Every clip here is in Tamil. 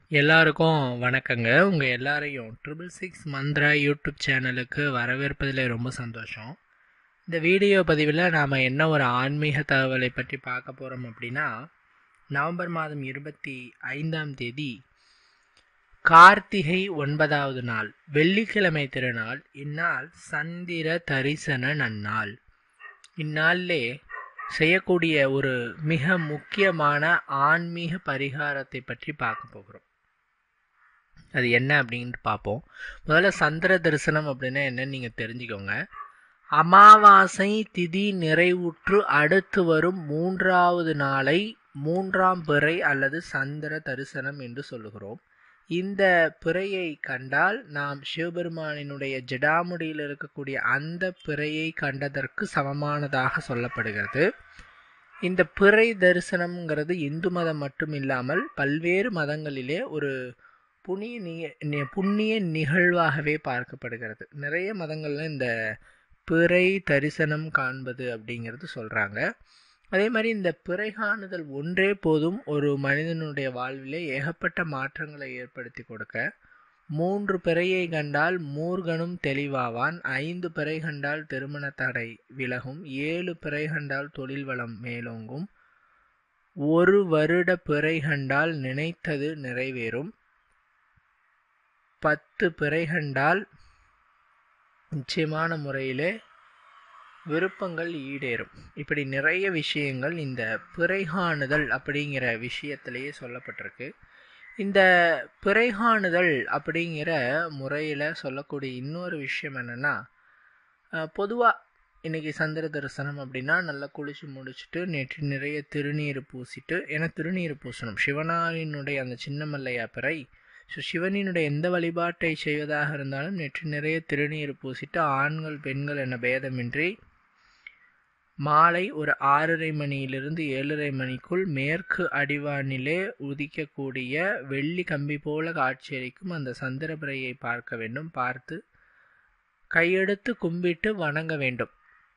எல்லாருக்கும் வணக்கங்க உங்கள் எல்லாரையும் ட்ரிபிள் சிக்ஸ் மந்த்ரா யூடியூப் சேனலுக்கு வரவேற்பதில் ரொம்ப சந்தோஷம் இந்த வீடியோ பதிவில் நாம் என்ன ஒரு ஆன்மீக தகவலை பற்றி பார்க்க போகிறோம் அப்படின்னா நவம்பர் மாதம் இருபத்தி ஐந்தாம் தேதி கார்த்திகை ஒன்பதாவது நாள் வெள்ளிக்கிழமை திருநாள் இந்நாள் சந்திர தரிசன நன்னாள் இந்நாளிலே செய்யக்கூடிய ஒரு மிக முக்கியமான ஆன்மீக பரிகாரத்தை பற்றி பார்க்க போகிறோம் அது என்ன அப்படின்ட்டு பார்ப்போம் முதல்ல சந்திர தரிசனம் அப்படின்னா என்னன்னு நீங்கள் தெரிஞ்சுக்கோங்க அமாவாசை திதி நிறைவுற்று அடுத்து வரும் மூன்றாவது நாளை மூன்றாம் பிறை அல்லது சந்திர தரிசனம் என்று சொல்லுகிறோம் இந்த பிறையை கண்டால் நாம் சிவபெருமானினுடைய ஜடாமுடியில் இருக்கக்கூடிய அந்த பிறையை கண்டதற்கு சமமானதாக சொல்லப்படுகிறது இந்த பிறை தரிசனம்ங்கிறது இந்து மதம் மட்டும் இல்லாமல் பல்வேறு மதங்களிலே ஒரு புண்ணிய நி புண்ணிய நிகழ்வாகவே பார்க்கப்படுகிறது நிறைய மதங்கள்ல இந்த பிறை தரிசனம் காண்பது அப்படிங்கிறது சொல்கிறாங்க அதே மாதிரி இந்த பிறை காணுதல் ஒன்றே போதும் ஒரு மனிதனுடைய வாழ்விலே ஏகப்பட்ட மாற்றங்களை ஏற்படுத்தி கொடுக்க மூன்று பிறையை கண்டால் மூர்கனும் தெளிவாவான் ஐந்து பிறை கண்டால் திருமண தடை விலகும் ஏழு பிறை கண்டால் தொழில் வளம் மேலோங்கும் ஒரு வருட பிறை கண்டால் நினைத்தது நிறைவேறும் பத்து பிறை கண்டால் நிச்சயமான முறையிலே விருப்பங்கள் ஈடேறும் இப்படி நிறைய விஷயங்கள் இந்த பிறைகாணுதல் அப்படிங்கிற விஷயத்திலேயே சொல்லப்பட்டிருக்கு இந்த பிறைகாணுதல் அப்படிங்கிற முறையில் சொல்லக்கூடிய இன்னொரு விஷயம் என்னென்னா பொதுவாக இன்றைக்கி சந்திர தரிசனம் அப்படின்னா நல்லா குளிச்சு முடிச்சுட்டு நேற்று நிறைய திருநீர் பூசிட்டு ஏன்னா திருநீர் பூசணும் சிவனாரினுடைய அந்த சின்னமல்லையா பிறை ஸோ சிவனினுடைய எந்த வழிபாட்டை செய்வதாக இருந்தாலும் நேற்று நிறைய திருநீர் பூசிட்டு ஆண்கள் பெண்கள் என பேதமின்றி மாலை ஒரு ஆறரை மணியிலிருந்து ஏழரை மணிக்குள் மேற்கு அடிவானிலே உதிக்கக்கூடிய வெள்ளி கம்பி போல காட்சியளிக்கும் அந்த சந்திரபிரையை பார்க்க வேண்டும் பார்த்து கையெடுத்து கும்பிட்டு வணங்க வேண்டும்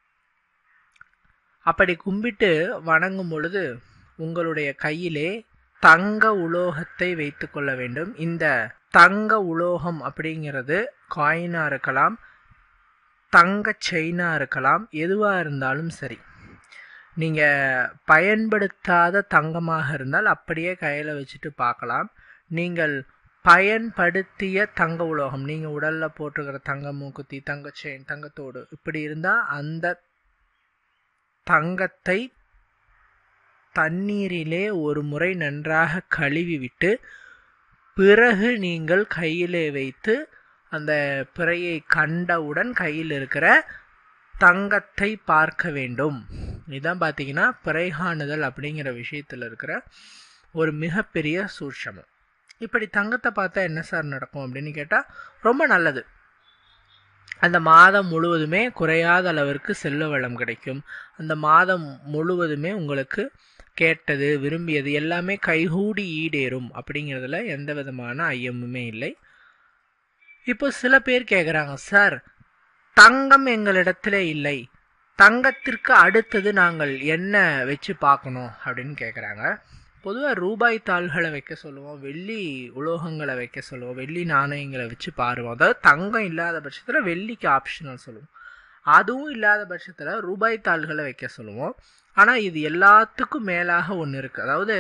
அப்படி கும்பிட்டு வணங்கும் பொழுது உங்களுடைய கையிலே தங்க உலோகத்தை வைத்து கொள்ள வேண்டும் இந்த தங்க உலோகம் அப்படிங்கிறது காயினாக இருக்கலாம் தங்க செயினாக இருக்கலாம் எதுவாக இருந்தாலும் சரி நீங்கள் பயன்படுத்தாத தங்கமாக இருந்தால் அப்படியே கையில் வச்சுட்டு பார்க்கலாம் நீங்கள் பயன்படுத்திய தங்க உலோகம் நீங்கள் உடலில் போட்டுக்கிற தங்க மூக்குத்தி தங்க செயின் தங்கத்தோடு இப்படி இருந்தால் அந்த தங்கத்தை தண்ணீரிலே ஒரு முறை நன்றாக கழுவி விட்டு பிறகு நீங்கள் கையிலே வைத்து அந்த பிறையை கண்டவுடன் கையில் இருக்கிற தங்கத்தை பார்க்க வேண்டும் இதுதான் பார்த்தீங்கன்னா பிறைகாணுதல் அப்படிங்கிற விஷயத்தில் இருக்கிற ஒரு மிகப்பெரிய சூட்சமம் இப்படி தங்கத்தை பார்த்தா என்ன சார் நடக்கும் அப்படின்னு கேட்டால் ரொம்ப நல்லது அந்த மாதம் முழுவதுமே குறையாத அளவிற்கு செல்வ வளம் கிடைக்கும் அந்த மாதம் முழுவதுமே உங்களுக்கு கேட்டது விரும்பியது எல்லாமே கைகூடி ஈடேறும் அப்படிங்கிறதுல எந்த விதமான ஐயமுமே இல்லை இப்போ சில பேர் கேட்குறாங்க சார் தங்கம் எங்களிடத்துல இல்லை தங்கத்திற்கு அடுத்தது நாங்கள் என்ன வச்சு பார்க்கணும் அப்படின்னு கேட்குறாங்க பொதுவாக ரூபாய் தாள்களை வைக்க சொல்லுவோம் வெள்ளி உலோகங்களை வைக்க சொல்லுவோம் வெள்ளி நாணயங்களை வச்சு பாருவோம் அதாவது தங்கம் இல்லாத பட்சத்தில் வெள்ளிக்கு ஆப்ஷனல் சொல்லுவோம் அதுவும் இல்லாத பட்சத்தில் ரூபாய் தாள்களை வைக்க சொல்லுவோம் ஆனால் இது எல்லாத்துக்கும் மேலாக ஒன்று இருக்குது அதாவது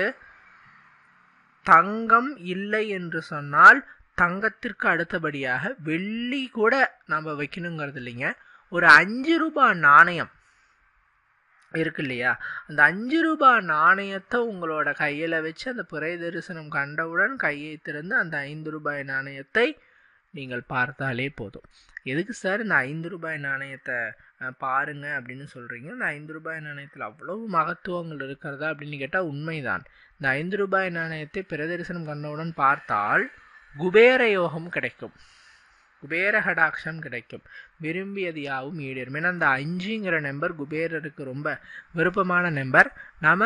தங்கம் இல்லை என்று சொன்னால் தங்கத்திற்கு அடுத்தபடியாக வெள்ளி கூட நம்ம வைக்கணுங்கிறது இல்லைங்க ஒரு அஞ்சு ரூபாய் நாணயம் இருக்கு இல்லையா அந்த அஞ்சு ரூபாய் நாணயத்தை உங்களோட கையில் வச்சு அந்த புறை தரிசனம் கண்டவுடன் கையை திறந்து அந்த ஐந்து ரூபாய் நாணயத்தை நீங்கள் பார்த்தாலே போதும் எதுக்கு சார் இந்த ஐந்து ரூபாய் நாணயத்தை பாருங்க அப்படின்னு சொல்கிறீங்க இந்த ஐந்து ரூபாய் நாணயத்தில் அவ்வளவு மகத்துவங்கள் இருக்கிறதா அப்படின்னு கேட்டால் உண்மைதான் இந்த ஐந்து ரூபாய் நாணயத்தை பிரதரிசனம் கண்டவுடன் பார்த்தால் குபேர யோகம் கிடைக்கும் குபேர கடாட்சம் கிடைக்கும் விரும்பியது யாவும் ஈடேறும் ஏன்னா அந்த அஞ்சுங்கிற நம்பர் குபேரருக்கு ரொம்ப விருப்பமான நம்பர் நாம்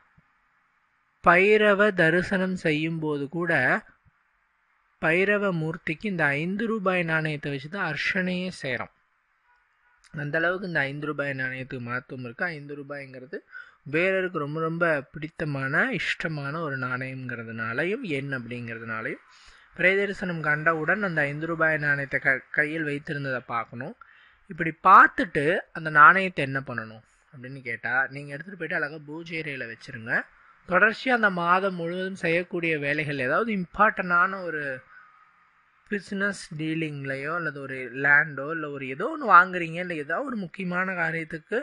பைரவ தரிசனம் செய்யும் போது கூட பைரவ மூர்த்திக்கு இந்த ஐந்து ரூபாய் நாணயத்தை வச்சு தான் அர்ச்சனையே செய்கிறோம் அந்த அளவுக்கு இந்த ஐந்து ரூபாய் நாணயத்துக்கு மகத்துவம் இருக்குது ஐந்து ரூபாய்ங்கிறது குபேரருக்கு ரொம்ப ரொம்ப பிடித்தமான இஷ்டமான ஒரு நாணயங்கிறதுனாலையும் எண் அப்படிங்கிறதுனாலையும் பிறை தரிசனம் கண்டவுடன் அந்த ஐந்து ரூபாய் நாணயத்தை க கையில் வைத்திருந்ததை பார்க்கணும் இப்படி பார்த்துட்டு அந்த நாணயத்தை என்ன பண்ணணும் அப்படின்னு கேட்டால் நீங்கள் எடுத்துகிட்டு போயிட்டு அழகாக பூஜை அறையில் வச்சுருங்க தொடர்ச்சியாக அந்த மாதம் முழுவதும் செய்யக்கூடிய வேலைகள் ஏதாவது இம்பார்ட்டண்டான ஒரு பிஸ்னஸ் டீலிங்லையோ அல்லது ஒரு லேண்டோ இல்லை ஒரு ஏதோ ஒன்று வாங்குறீங்க இல்லை ஏதோ ஒரு முக்கியமான காரியத்துக்கு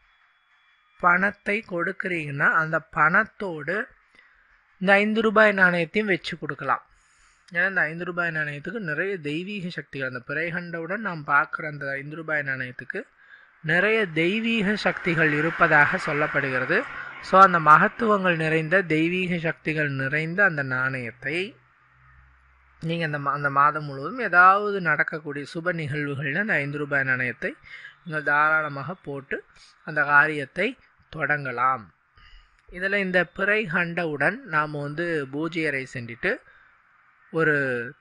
பணத்தை கொடுக்குறீங்கன்னா அந்த பணத்தோடு இந்த ஐந்து ரூபாய் நாணயத்தையும் வச்சு கொடுக்கலாம் ஏன்னா இந்த ஐந்து ரூபாய் நாணயத்துக்கு நிறைய தெய்வீக சக்திகள் அந்த பிறைகண்டவுடன் நாம் பார்க்குற அந்த ஐந்து ரூபாய் நாணயத்துக்கு நிறைய தெய்வீக சக்திகள் இருப்பதாக சொல்லப்படுகிறது ஸோ அந்த மகத்துவங்கள் நிறைந்த தெய்வீக சக்திகள் நிறைந்த அந்த நாணயத்தை நீங்கள் அந்த மா- அந்த மாதம் முழுவதும் ஏதாவது நடக்கக்கூடிய சுப நிகழ்வுகளில் அந்த ஐந்து ரூபாய் நாணயத்தை நீங்கள் தாராளமாக போட்டு அந்த காரியத்தை தொடங்கலாம் இதில் இந்த பிறை கண்டவுடன் நாம் வந்து பூஜை அறை சென்றுட்டு ஒரு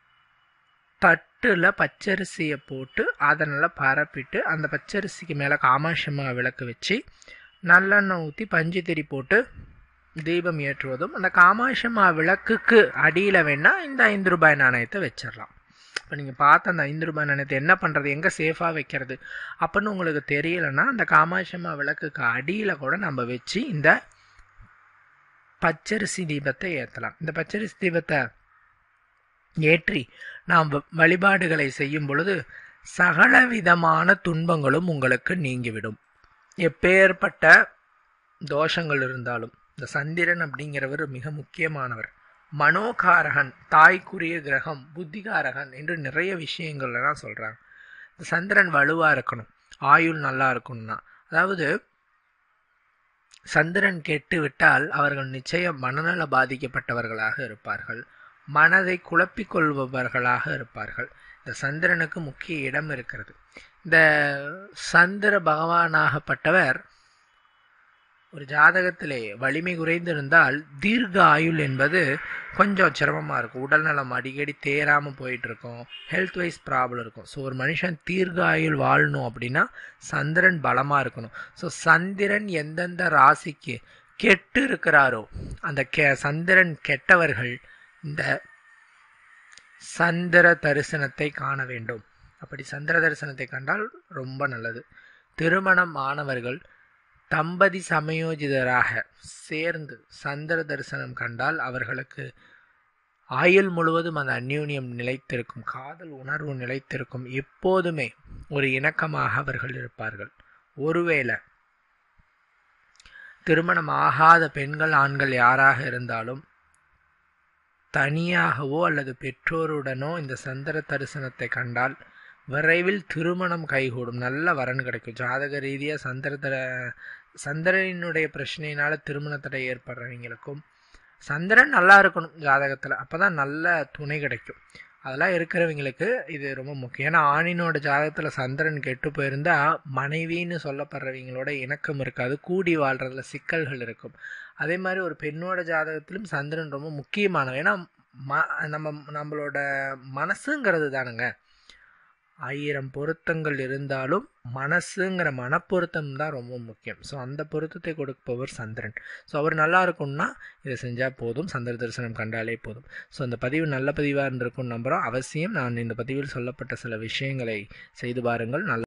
தட்டில் பச்சரிசியை போட்டு அதை நல்லா பரப்பிட்டு அந்த பச்சரிசிக்கு மேலே காமாட்சமா விளக்கு வச்சு நல்லெண்ணெய் ஊற்றி பஞ்சு திரி போட்டு தீபம் ஏற்றுவதும் அந்த காமாட்சமா விளக்குக்கு அடியில் வேணால் இந்த ஐந்து ரூபாய் நாணயத்தை வச்சிடலாம் இப்போ நீங்கள் பார்த்த அந்த ஐந்து ரூபாய் நாணயத்தை என்ன பண்ணுறது எங்கே சேஃபாக வைக்கிறது அப்படின்னு உங்களுக்கு தெரியலைன்னா அந்த காமாட்சமா விளக்குக்கு அடியில் கூட நம்ம வச்சு இந்த பச்சரிசி தீபத்தை ஏற்றலாம் இந்த பச்சரிசி தீபத்தை ஏற்றி நாம் வ- வழிபாடுகளை செய்யும் பொழுது சகல விதமான துன்பங்களும் உங்களுக்கு நீங்கிவிடும் எப்பேற்பட்ட தோஷங்கள் இருந்தாலும் இந்த சந்திரன் அப்படிங்கிறவர் மிக முக்கியமானவர் மனோகாரகன் தாய்க்குரிய கிரகம் புத்திகாரகன் என்று நிறைய விஷயங்கள்லாம் சொல்கிறாங்க இந்த சந்திரன் வலுவாக இருக்கணும் ஆயுள் நல்லா இருக்கணும்னா அதாவது சந்திரன் கெட்டு விட்டால் அவர்கள் நிச்சயம் மனநல பாதிக்கப்பட்டவர்களாக இருப்பார்கள் மனதை குழப்பிக் கொள்பவர்களாக இருப்பார்கள் இந்த சந்திரனுக்கு முக்கிய இடம் இருக்கிறது இந்த சந்திர பகவானாகப்பட்டவர் ஒரு ஜாதகத்திலே வலிமை குறைந்திருந்தால் தீர்க்க ஆயுள் என்பது கொஞ்சம் சிரமமாக இருக்கும் உடல்நலம் அடிக்கடி தேராமல் போயிட்டு இருக்கும் ஹெல்த் வைஸ் ப்ராப்ளம் இருக்கும் ஸோ ஒரு மனுஷன் தீர்க்க ஆயுள் வாழணும் அப்படின்னா சந்திரன் பலமாக இருக்கணும் ஸோ சந்திரன் எந்தெந்த ராசிக்கு கெட்டு இருக்கிறாரோ அந்த கெ சந்திரன் கெட்டவர்கள் இந்த சந்திர தரிசனத்தை காண வேண்டும் அப்படி சந்திர தரிசனத்தை கண்டால் ரொம்ப நல்லது திருமணம் ஆனவர்கள் தம்பதி சமயோஜிதராக சேர்ந்து சந்திர தரிசனம் கண்டால் அவர்களுக்கு ஆயுள் முழுவதும் அந்த அந்யூன்யம் நிலைத்திருக்கும் காதல் உணர்வு நிலைத்திருக்கும் எப்போதுமே ஒரு இணக்கமாக அவர்கள் இருப்பார்கள் ஒருவேளை திருமணம் ஆகாத பெண்கள் ஆண்கள் யாராக இருந்தாலும் தனியாகவோ அல்லது பெற்றோருடனோ இந்த சந்திர தரிசனத்தை கண்டால் விரைவில் திருமணம் கைகூடும் நல்ல வரன் கிடைக்கும் ஜாதக ரீதியாக சந்திர தர சந்திரனுடைய பிரச்சனையினால திருமண தடை ஏற்படுறவங்களுக்கும் சந்திரன் நல்லா இருக்கணும் ஜாதகத்தில் அப்போ தான் நல்ல துணை கிடைக்கும் அதெல்லாம் இருக்கிறவங்களுக்கு இது ரொம்ப முக்கியம் ஏன்னா ஆணினோட ஜாதகத்தில் சந்திரன் கெட்டு போயிருந்தா மனைவின்னு சொல்லப்படுறவங்களோட இணக்கம் இருக்காது கூடி வாழ்றதுல சிக்கல்கள் இருக்கும் அதே மாதிரி ஒரு பெண்ணோட ஜாதகத்திலும் சந்திரன் ரொம்ப முக்கியமானது ஏன்னா ம நம்ம நம்மளோட மனசுங்கிறது தானுங்க ஆயிரம் பொருத்தங்கள் இருந்தாலும் மனசுங்கிற மனப்பொருத்தம் தான் ரொம்ப முக்கியம் ஸோ அந்த பொருத்தத்தை கொடுப்பவர் சந்திரன் ஸோ அவர் நல்லா இருக்கும்னா இதை செஞ்சால் போதும் சந்திர தரிசனம் கண்டாலே போதும் ஸோ இந்த பதிவு நல்ல பதிவாக இருந்திருக்கும் நம்புகிறோம் அவசியம் நான் இந்த பதிவில் சொல்லப்பட்ட சில விஷயங்களை செய்து பாருங்கள் நல்ல